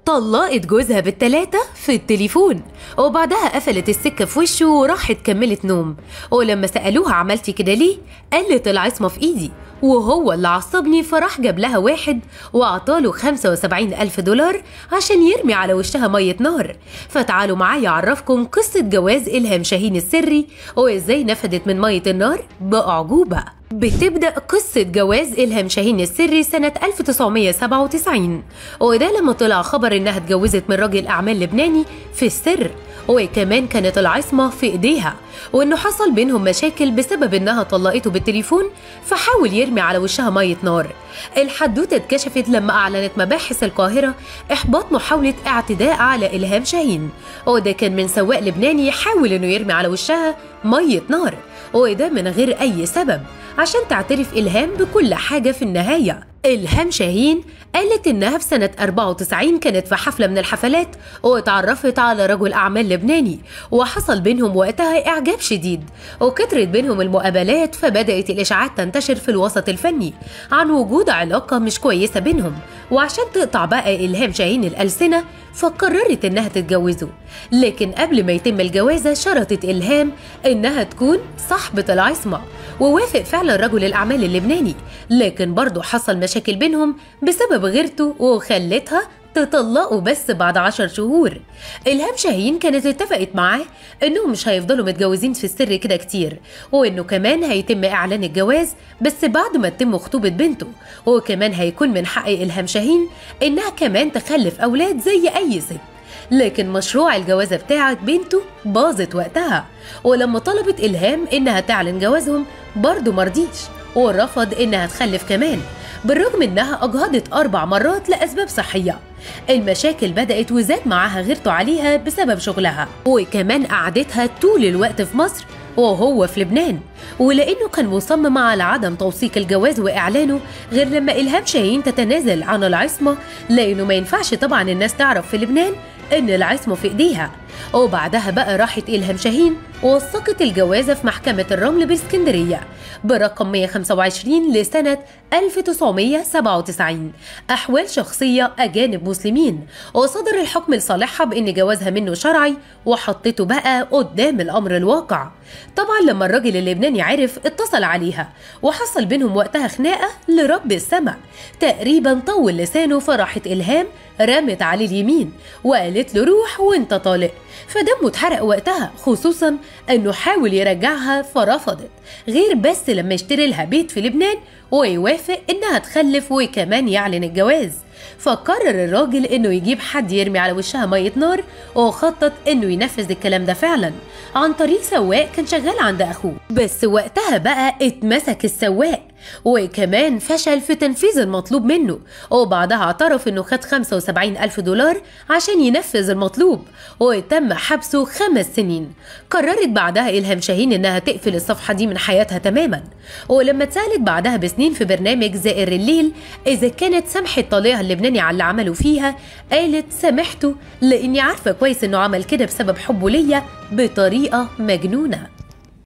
طلقت جوزها بالتلاتة في التليفون وبعدها قفلت السكة في وشه وراحت كملت نوم ولما سألوها عملتي كده ليه؟ قالت العصمة في إيدي وهو اللي عصبني فراح جاب لها واحد وأعطاله 75 ألف دولار عشان يرمي على وشها مية نار فتعالوا معايا أعرفكم قصة جواز إلهام شاهين السري وإزاي نفدت من مية النار بأعجوبة بتبدأ قصة جواز إلهام شاهين السري سنة 1997 وده لما طلع خبر إنها اتجوزت من راجل أعمال لبناني في السر وكمان كانت العصمة في إيديها وإنه حصل بينهم مشاكل بسبب إنها طلقته بالتليفون فحاول يرمي على وشها مية نار الحدوتة اتكشفت لما أعلنت مباحث القاهرة إحباط محاولة اعتداء على إلهام شاهين وده كان من سواق لبناني حاول إنه يرمي على وشها مية نار وده من غير أي سبب عشان تعترف إلهام بكل حاجة في النهاية إلهام شاهين قالت إنها في سنة 94 كانت في حفلة من الحفلات واتعرفت على رجل أعمال لبناني وحصل بينهم وقتها إعجاب شديد وكترت بينهم المقابلات فبدأت الإشاعات تنتشر في الوسط الفني عن وجود علاقة مش كويسة بينهم وعشان تقطع بقى إلهام شاهين الألسنة فقررت إنها تتجوزه لكن قبل ما يتم الجوازة شرطت إلهام إنها تكون صاحبة العصمة ووافق فعلا رجل الأعمال اللبناني لكن برضه حصل مشاكل بينهم بسبب غيرته وخلتها تطلقوا بس بعد عشر شهور إلهام شاهين كانت اتفقت معاه إنهم مش هيفضلوا متجوزين في السر كده كتير وإنه كمان هيتم إعلان الجواز بس بعد ما تتم خطوبة بنته وكمان هيكون من حق إلهام شاهين إنها كمان تخلف أولاد زي أي ست لكن مشروع الجوازة بتاعت بنته باظت وقتها ولما طلبت إلهام إنها تعلن جوازهم برضه مرضيش ورفض إنها تخلف كمان بالرغم إنها أجهضت أربع مرات لأسباب صحية المشاكل بدأت وزاد معاها غيرته عليها بسبب شغلها وكمان قعدتها طول الوقت في مصر وهو في لبنان ولانه كان مصمم على عدم توثيق الجواز واعلانه غير لما الهام شاهين تتنازل عن العصمه لانه ما ينفعش طبعا الناس تعرف في لبنان ان العصمه في ايديها وبعدها بقى راحت إلهام شاهين ووثقت الجوازة في محكمة الرمل باسكندرية برقم 125 لسنة 1997 أحوال شخصية أجانب مسلمين وصدر الحكم لصالحها بأن جوازها منه شرعي وحطته بقى قدام الأمر الواقع طبعا لما الراجل اللبناني عرف اتصل عليها وحصل بينهم وقتها خناقة لرب السمع تقريبا طول لسانه فراحت إلهام رمت عليه اليمين وقالت له روح وانت طالق فدمه اتحرق وقتها خصوصا انه حاول يرجعها فرفضت غير بس لما يشتري لها بيت في لبنان ويوافق انها تخلف وكمان يعلن الجواز فقرر الراجل انه يجيب حد يرمي على وشها ميه نار وخطط انه ينفذ الكلام ده فعلا عن طريق سواق كان شغال عند اخوه بس وقتها بقى اتمسك السواق وكمان فشل في تنفيذ المطلوب منه وبعدها اعترف انه خد 75 ألف دولار عشان ينفذ المطلوب وتم حبسه خمس سنين قررت بعدها إلهام شاهين انها تقفل الصفحة دي من حياتها تماما ولما اتسألت بعدها بسنين في برنامج زائر الليل إذا كانت سمحت طليقها اللبناني على اللي عمله فيها قالت سامحته لأني عارفة كويس إنه عمل كده بسبب حبه ليا بطريقة مجنونة